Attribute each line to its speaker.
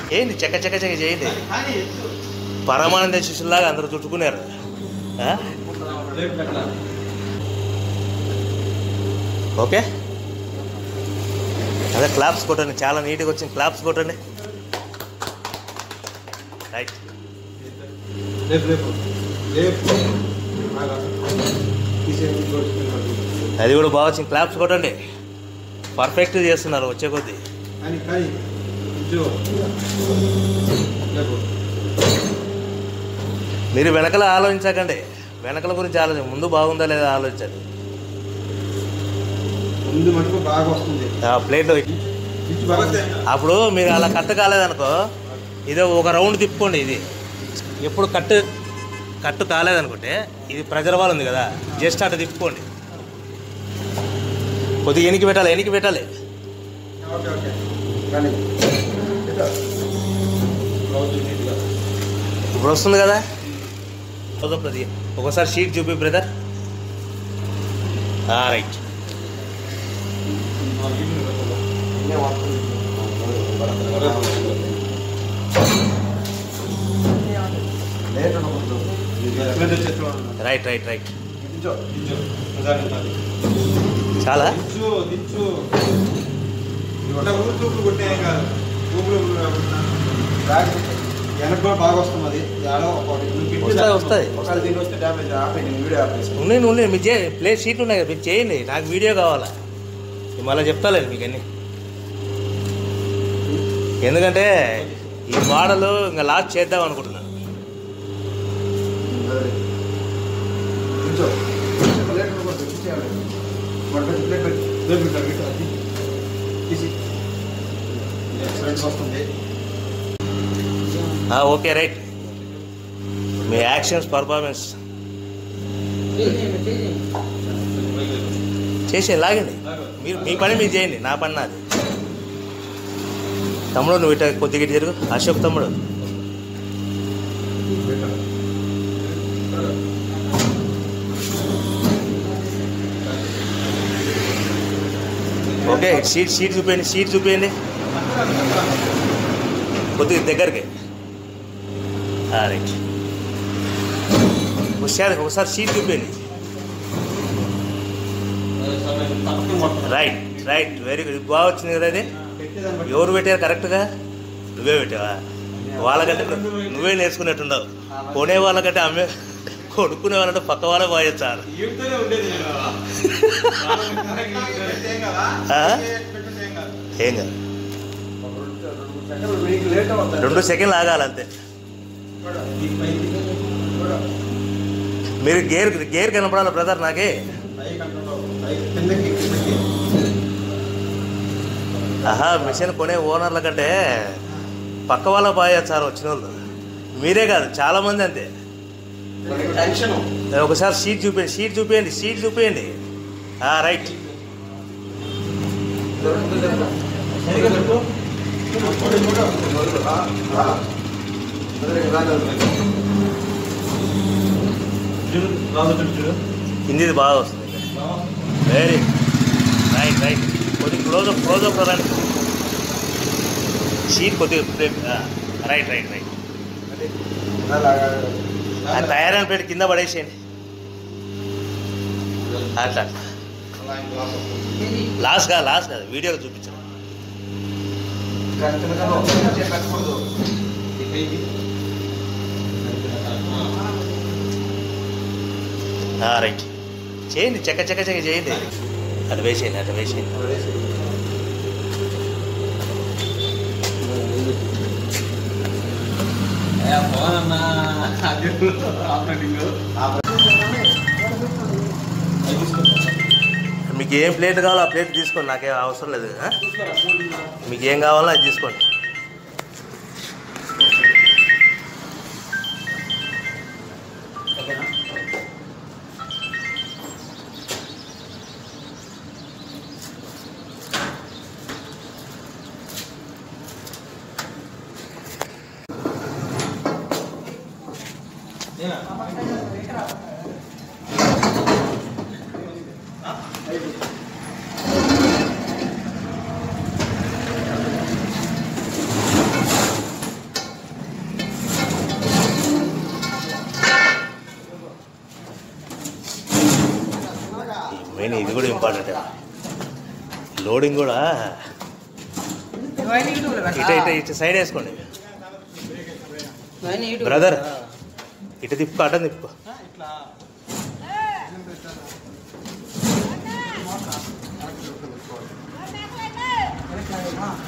Speaker 1: ఏంది చెక్క చెక్క చెక్క చేయండి పరమానంద శిష్యుల్లాగా అందరూ చుట్టుకున్నారు ఆ? ఓకే అదే క్లాప్స్ కొట్టండి చాలా నీట్గా వచ్చింది క్లాప్స్ కొట్టండి రైట్
Speaker 2: రేపు రేపు రేపు తీసేసి కొట్టుకున్నాడు.
Speaker 1: అది కూడా బాగా వచ్చింది క్లాప్స్ కొట్టండి పర్ఫెక్ట్ చేస్తున్నారు వచ్చే కొద్దీ
Speaker 2: కానీ కానీ ఇచ్చు రేపు
Speaker 1: మీరు వెనకల ఆలోచించకండి వెనకల గురించి ఆలోచన ముందు బాగుందా లేదా ఆలోచించండి
Speaker 2: ముందు మటుకు బాగా వస్తుంది
Speaker 1: ఆ ప్లేట్లో
Speaker 2: ఇచ్చు బాగా
Speaker 1: అప్పుడు మీరు అలా కట్ కాలేదనుకో ఇదో ఒక రౌండ్ తిప్పుకోండి ఇది ఎప్పుడు కట్ కట్టు కాలేదనుకుంటే ఇది ప్రెజర్ వాల్ ఉంది కదా జస్ట్ అటు తిప్పుకోండి కొద్దిగా ఎనికి పెట్టాలి ఎనికి పెట్టాలి
Speaker 2: ఓకే ఓకే కానీ బ్లౌజ్ నీట్గా
Speaker 1: ఇప్పుడు వస్తుంది కదా చదువు ప్రతి ఒకసారి షీట్ చూపి brother right right right right చాలా
Speaker 2: దించు దించు ఇట్లా ఊరు చూపులు కొట్టాయి కాదు ఊపులు బ్యాగ్ వెనక కూడా బాగా వస్తుంది అది యాడో ఒకటి నువ్వు పిట్టి
Speaker 1: వస్తాయి, వస్తాయి.
Speaker 2: ఒకసారి దీన్ని వస్తే డ్యామేజ్ ఆపే నేను వీడియో ఆపేసి
Speaker 1: ఉన్నాయి ఉన్నాయి మీరు చే ప్లే షీట్ ఉన్నాయి కదా మీరు చేయండి నాకు వీడియో కావాలా నేను మళ్ళీ చెప్తాలేదు మీకు అన్నీ ఎందుకంటే ఈ మోడల్ ఇంకా లాస్ట్ చేద్దాం అనుకుంటున్నాను
Speaker 2: దించు ప్లేట్ కూడా తెచ్చియాలి మరి పెట్టి ప్లేట్ పెట్టి ప్లేట్ పెట్టాలి పెట్టు అది తీసి ఫ్రెండ్స్ వస్తుంది
Speaker 1: ఆ, ఓకే రైట్ మీ యాక్షన్స్ పర్ఫార్మెన్స్ చేసే లాగండి మీరు మీ పని మీరు చేయండి నా పని నాది తమ్ముడు నువ్వు ఇట్లా కొద్దిగా ఇటు తిరుగు అశోక్ తమ్ముడు ఓకే షీట్ షీట్ చూపించండి షీట్ చూపించండి కొద్దిగా దగ్గరికి ఆ, రైట్ ఒకసారి ఒకసారి షీట్ చూపించండి రైట్ రైట్ వెరీ గుడ్ బాగా వచ్చింది కదా అది
Speaker 2: పెట్టేదాన్ని బట్టి
Speaker 1: ఎవరు పెట్టారు కరెక్ట్గా నువ్వే పెట్టావా వాళ్ళకంటే నువ్వే నేర్చుకున్నట్టున్నావు కొనే వాళ్ళకంటే అమ్మే కొనుక్కునే వాళ్ళంటే పక్క వాళ్ళే బాగా సార్
Speaker 2: ఈవిడతోనే ఉండేది నేను ఏం కదా
Speaker 1: ఆ?
Speaker 2: పెట్టేసి ఏం కాదు
Speaker 1: ఏం కాదు
Speaker 2: సెకండ్ మీకు లేట్ అవుతుంది
Speaker 1: రెండు సెకండ్లు ఆగాలి అంతే మీరు గేర్ గేర్ కనపడాలి బ్రదర్ నాకే
Speaker 2: కిందకి కిందకి
Speaker 1: ఆహా మిషన్ కొనే ఓనర్ల కంటే పక్క వాళ్ళ బాగా సార్ వచ్చిన వాళ్ళు మీరే కాదు చాలా మంది అంతే
Speaker 2: టెన్షన్
Speaker 1: ఒకసారి షీట్ చూపించండి షీట్ చూపించండి షీట్ చూపించండి ఆ, రైట్ హిందీది బాగా వస్తుంది వెరీ రైట్ రైట్ కొద్దిగా క్లోజప్ క్లోజప్ రండి షీట్ కొద్దిగా ఫ్రేమ్, ఆ, రైట్ రైట్ రైట్ ఆ తయారైన ప్లేట్ కింద పడేసేయండి అట్లా లాస్ట్ కాదు లాస్ట్ కాదు వీడియోలో చూపించండి ఆ, రైట్ చేయండి చెక్క చెక్క చెక్క చేయండి అటు వేసేయండి అటు వేసేయండి మీకు ఏం ప్లేట్ కావాలో ఆ ప్లేట్ తీసుకోండి నాకేం అవసరం లేదు ఆ? మీకు ఏం కావాలో అది తీసుకోండి మెయిన్ ఇది కూడా ఇంపార్టెంట్ లోడింగ్ కూడా
Speaker 3: ఇవన్నీ యూట్యూబ్లో
Speaker 1: ఇట
Speaker 3: పెట్టా
Speaker 1: ఇట ఇటు సైడ్ వేసుకోండి
Speaker 3: ఇవన్నీ యూట్యూబ్
Speaker 1: బ్రదర్ ఇటు తిప్పుకో అటని తిప్పుకో
Speaker 2: ఇట్లా
Speaker 3: ఆ